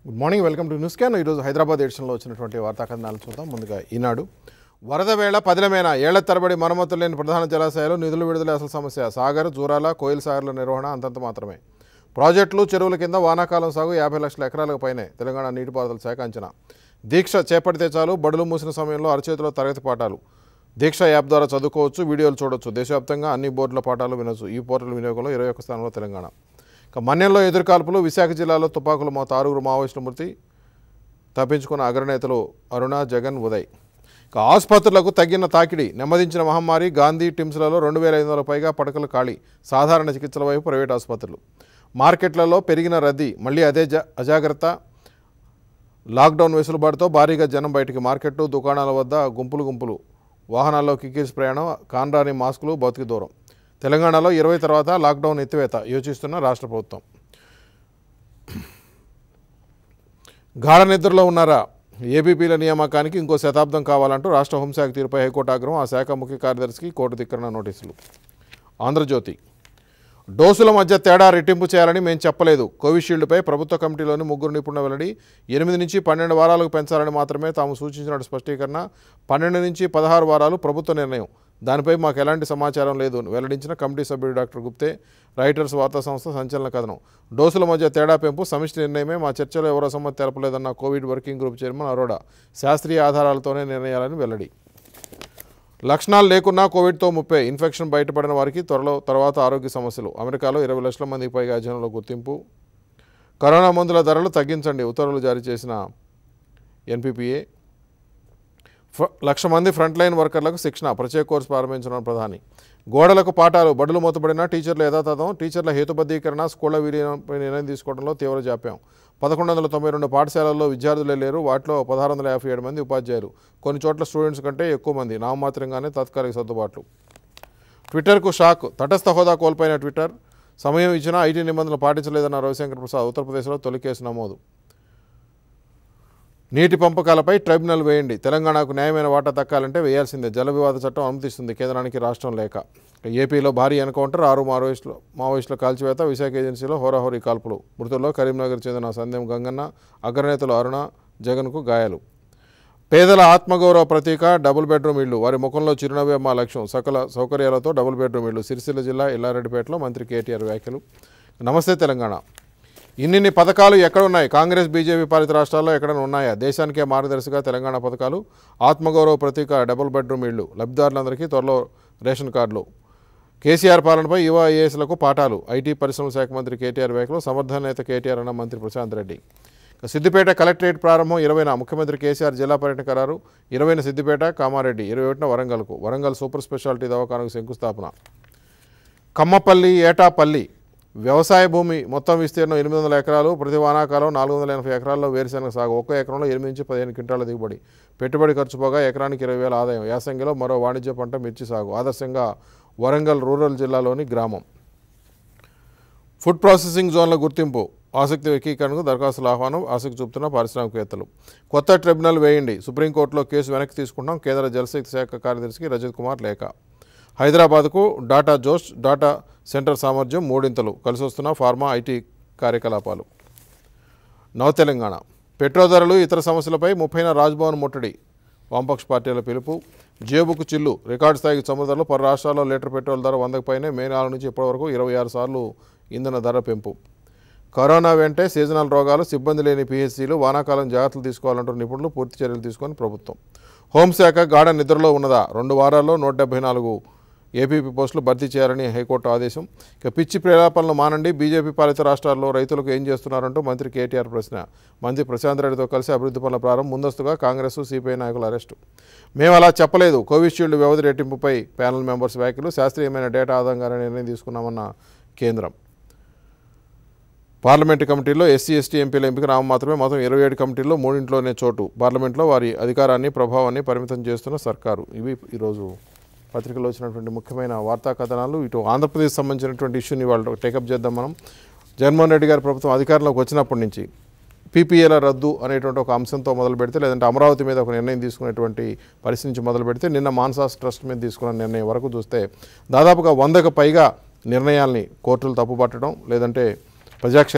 good morning welcome to news క్యాన్ ఈరోజు హైదరాబాద్ ఎడిషన్లో వచ్చినటువంటి వార్తా కథనాలు చూద్దాం ముందుగా ఈనాడు వరద వేళ పదిలమైన ఏళ్ల తరబడి మరమ్మతులు లేని ప్రధాన జలాశయాలు నిధులు విడుదల అసలు సమస్య సాగర్ జూరాల కోయిల్ సాగర్ల నిర్వహణ అంతంత మాత్రమే ప్రాజెక్టులు చెరువుల కింద వానాకాలం సాగు యాభై లక్షల ఎకరాలకు పైనే తెలంగాణ నీటిపారుదల శాఖ అంచనా దీక్ష చేపడితే చాలు బడులు మూసిన సమయంలో అరచేతిలో తరగతి పాఠాలు దీక్ష యాప్ ద్వారా చదువుకోవచ్చు వీడియోలు చూడొచ్చు దేశవ్యాప్తంగా అన్ని బోర్డుల పాఠాలు వినొచ్చు ఈ పోర్టల్ వినియోగంలో ఇరవై ఒక్క స్థానంలో తెలంగాణ ఇక మన్యంలో ఎదురుకాల్పులు విశాఖ జిల్లాలో తుపాకుల మోత ఆరుగురు మావోయిస్టుల మృతి తప్పించుకున్న అగ్రనేతలు అరుణ జగన్ ఉదయ్ ఇక ఆసుపత్రులకు తగ్గిన తాకిడి నెమ్మదించిన మహమ్మారి గాంధీ టిమ్స్లలో రెండు వేల ఐదు వందల పైగా పడకలు ఖాళీ సాధారణ చికిత్సల వైపు ప్రైవేట్ ఆసుపత్రులు మార్కెట్లలో పెరిగిన రద్దీ మళ్ళీ అదే జ అజాగ్రత్త లాక్డౌన్ వెసులుబాటుతో భారీగా జనం బయటికి మార్కెట్లు దుకాణాల వద్ద గుంపులు గుంపులు వాహనాల్లో కిక్కిరిసి ప్రయాణం కాన్రాని మాస్కులు భౌతిక దూరం తెలంగాణలో ఇరవై తర్వాత లాక్డౌన్ ఎత్తివేత యోచిస్తున్న రాష్ట్ర ప్రభుత్వం గాఢ నిద్రలో ఉన్నారా ఏబీపీల నియామకానికి ఇంకో శతాబ్దం కావాలంటూ రాష్ట్ర హోంశాఖ తీరుపై హైకోర్టు ఆగ్రహం ఆ శాఖ ముఖ్య కార్యదర్శికి కోర్టు ధిక్కరణ నోటీసులు ఆంధ్రజ్యోతి డోసుల మధ్య తేడా రెట్టింపు చేయాలని మేము చెప్పలేదు కోవిషీల్డ్పై ప్రభుత్వ కమిటీలోని ముగ్గురు నిపుణుల వెల్లడి ఎనిమిది నుంచి పన్నెండు వారాలకు పెంచాలని మాత్రమే తాము సూచించినట్టు స్పష్టీకరణ పన్నెండు నుంచి పదహారు వారాలు ప్రభుత్వ నిర్ణయం దానిపై మాకు ఎలాంటి సమాచారం లేదు వెల్లడించిన కమిటీ సభ్యుడు డాక్టర్ గుప్తే రైటర్స్ వార్తా సంస్థ సంచలన కథనం డోసుల మధ్య తేడా పెంపు సమిష్టి నిర్ణయమే మా చర్చలో ఎవరో సమ్మతి తెలపలేదన్న covid working group chairman Arora శాస్త్రీయ ఆధారాలతోనే నిర్ణయాలని వెల్లడి లక్షణాలు లేకున్నా కోవిడ్తో ముప్పై ఇన్ఫెక్షన్ బయటపడిన వారికి త్వరలో తర్వాత ఆరోగ్య సమస్యలు అమెరికాలో ఇరవై లక్షల మందికి పైగా జనంలో గుర్తింపు కరోనా మందుల ధరలు తగ్గించండి ఉత్తర్వులు జారీ చేసిన ఎన్పిపిఏ ఫ- లక్ష మంది ఫ్రంట్ లైన్ వర్కర్లకు శిక్షణ ప్రత్యేక కోర్సు ప్రారంభించిన ప్రధాని గోడలకు పాఠాలు బడులు మూతపడిన టీచర్ల యథాతథం టీచర్ల హేతుబద్ధీకరణ స్కూళ్ల విలీనంపై నిర్ణయం తీసుకోవడంలో తీవ్ర జాప్యం పదకొండు వందల తొంభై రెండు పాఠశాలల్లో విద్యార్థులే లేరు వాటిలో పదహారు వందల యాభై ఏడు మంది ఉపాధ్యాయులు కొన్ని చోట్ల స్టూడెంట్స్ కంటే ఎక్కువ మంది నామమాత్రంగానే తాత్కాలిక సర్దుబాట్లు ట్విట్టర్కు షాక్ తటస్థ హోదా కోల్పోయిన ట్విట్టర్ సమయం ఇచ్చినా ఐటీ నిబంధనలు పాటించలేదన్న రవిశంకర్ ప్రసాద్ ఉత్తరప్రదేశ్లో తొలి కేసు నమోదు నీటి పంపకాలపై ట్రైబ్యునల్ వేయండి తెలంగాణకు న్యాయమైన వాటా దక్కాలంటే వేయాల్సిందే జల వివాద చట్టం అనుమతిస్తుంది కేంద్రానికి రాష్ట్రం లేక ఏపీలో భారీ ఎన్కౌంటర్ ఆరు మావోయిస్టులు మావోయిస్టుల కాల్చివేత విశాఖ ఏజెన్సీలో హోరాహోరీ కాల్పులు మృతుల్లో కరీంనగర్ చెందిన సందేం గంగన్న అగ్రనేతలు అరుణ జగన్కు గాయాలు పేదల ఆత్మగౌరవ ప్రతీక డబుల్ బెడ్రూమ్ ఇళ్లు వారి ముఖంలో చిరునవ్వే మా లక్ష్యం సకల సౌకర్యాలతో డబుల్ బెడ్రూమ్ ఇళ్లు సిరిసిల్ల జిల్లా ఎల్లారెడ్డిపేటలో మంత్రి కేటీఆర్ వ్యాఖ్యలు నమస్తే తెలంగాణ ఇన్నిన్ని పథకాలు ఎక్కడున్నాయి కాంగ్రెస్ బీజేపీ పాలిత రాష్ట్రాల్లో ఎక్కడైనా ఉన్నాయా దేశానికే మార్గదర్శిగా తెలంగాణ పథకాలు ఆత్మగౌరవ ప్రతీక డబుల్ బెడ్రూమ్ ఇళ్లు లబ్ధిదారులందరికీ త్వరలో రేషన్ కార్డులు కేసీఆర్ పాలనపై యువ ఐఏఎస్లకు పాఠాలు ఐటీ పరిశ్రమల శాఖ మంత్రి కేటీఆర్ వ్యాఖ్యలు సమర్థ నేత కేటీఆర్ అన్న మంత్రి ప్రశాంత్ రెడ్డి ఇక సిద్దిపేట కలెక్టరేట్ ప్రారంభం ఇరవైన ముఖ్యమంత్రి కేసీఆర్ జిల్లా పర్యటన ఖరారు ఇరవైన సిద్దిపేట కామారెడ్డి ఇరవై ఒకటిన వరంగల్కు వరంగల్ సూపర్ స్పెషాలిటీ దవాఖానకు శంకుస్థాపన కమ్మపల్లి ఏటాపల్లి వ్యవసాయ భూమి మొత్తం విస్తీర్ణం ఎనిమిది వందల ఎకరాలు ప్రతి వానాకాలం నాలుగు వందల ఎనభై ఎకరాల్లో వేరుశెనగ సాగు ఒక్క ఎకరంలో ఎనిమిది నుంచి పదిహేను క్వింటాల దిగుబడి పెట్టుబడి ఖర్చు పోగా ఎకరానికి ఇరవై వేల ఆదాయం యాసంగిలో మరో వాణిజ్య పంట మిర్చి సాగు ఆదర్శంగా వరంగల్ రూరల్ జిల్లాలోని గ్రామం ఫుడ్ ప్రాసెసింగ్ జోన్ల గుర్తింపు ఆసక్తి వ్యక్తీకరణకు దరఖాస్తుల ఆహ్వానం ఆసక్తి చూపుతున్న పారిశ్రామికవేత్తలు కొత్త ట్రిబ్యునల్ వేయండి సుప్రీంకోర్టులో కేసు వెనక్కి తీసుకుంటాం కేంద్ర జలశక్తి శాఖ కార్యదర్శికి రజత్ కుమార్ లేఖ హైదరాబాద్కు డాటా జోష్ డాటా సెంటర్ సామర్థ్యం మూడింతలు కలిసి వస్తున్న ఫార్మా ఐటీ కార్యకలాపాలు నవ తెలంగాణ పెట్రో ధరలు ఇతర సమస్యలపై ముప్పైన రాజ్భవన్ ముట్టడి వామపక్ష పార్టీల పిలుపు జేబుకు చిల్లు రికార్డు స్థాయికి చమురు పలు రాష్ట్రాల్లో లీటర్ పెట్రోల్ ధర వందకు పైనే మే నాలుగు నుంచి ఇప్పటివరకు ఇరవై ఆరు సార్లు ఇంధన ధర పెంపు కరోనా వెంటే సీజనల్ రోగాలు సిబ్బంది లేని పీహెచ్సీలు వానాకాలం జాగ్రత్తలు తీసుకోవాలంటున్న నిపుణులు పూర్తి చర్యలు తీసుకొని ప్రభుత్వం హోంశాఖ గాఢ నిద్రలో ఉన్నదా రెండు వారాల్లో నూట డెబ్బై నాలుగు ఏపీపీ పోస్టులు భర్తీ చేయాలని హైకోర్టు ఆదేశం ఇక పిచ్చి ప్రేలాపనలు మానండి బీజేపీ పాలిత రాష్ట్రాల్లో రైతులకు ఏం చేస్తున్నారంటూ మంత్రి కేటీఆర్ ప్రశ్న మంత్రి ప్రశాంత్ రెడ్డితో కలిసి అభివృద్ధి పనుల ప్రారంభం ముందస్తుగా కాంగ్రెస్ సిపిఐ నాయకుల అరెస్టు మేము అలా చెప్పలేదు కోవిషీల్డ్ వ్యవధి రెట్టింపుపై ప్యానల్ మెంబర్స్ వ్యాఖ్యలు శాస్త్రీయమైన డేటా ఆధారంగానే నిర్ణయం తీసుకున్నామన్న కేంద్రం పార్లమెంటు కమిటీలో ఎస్సీ ఎస్టీ ఎంపీల ఎంపిక నామం మాత్రమే మొత్తం ఇరవై ఏడు కమిటీల్లో మూడింట్లోనే చోటు పార్లమెంట్లో వారి అధికారాన్ని ప్రభావాన్ని పరిమితం చేస్తున్న సర్కారు ఇవి ఈరోజు పత్రికలో వచ్చినటువంటి ముఖ్యమైన వార్తా కథనాలు ఇటు ఆంధ్రప్రదేశ్ సంబంధించినటువంటి ఇష్యూని వాళ్ళు టేకప్ చేద్దాం మనం జగన్మోహన్ రెడ్డి గారి ప్రభుత్వం అధికారంలోకి వచ్చినప్పటి నుంచి పీపీఏల రద్దు అనేటువంటి ఒక అంశంతో మొదలు పెడితే లేదంటే అమరావతి మీద ఒక నిర్ణయం తీసుకునేటువంటి పరిస్థితి నుంచి మొదలు పెడితే నిన్న మాన్సాస్ ట్రస్ట్ మీద తీసుకున్న నిర్ణయం వరకు చూస్తే దాదాపుగా వందకు పైగా నిర్ణయాల్ని కోర్టులు తప్పుపట్టడం లేదంటే ప్రజాక్ష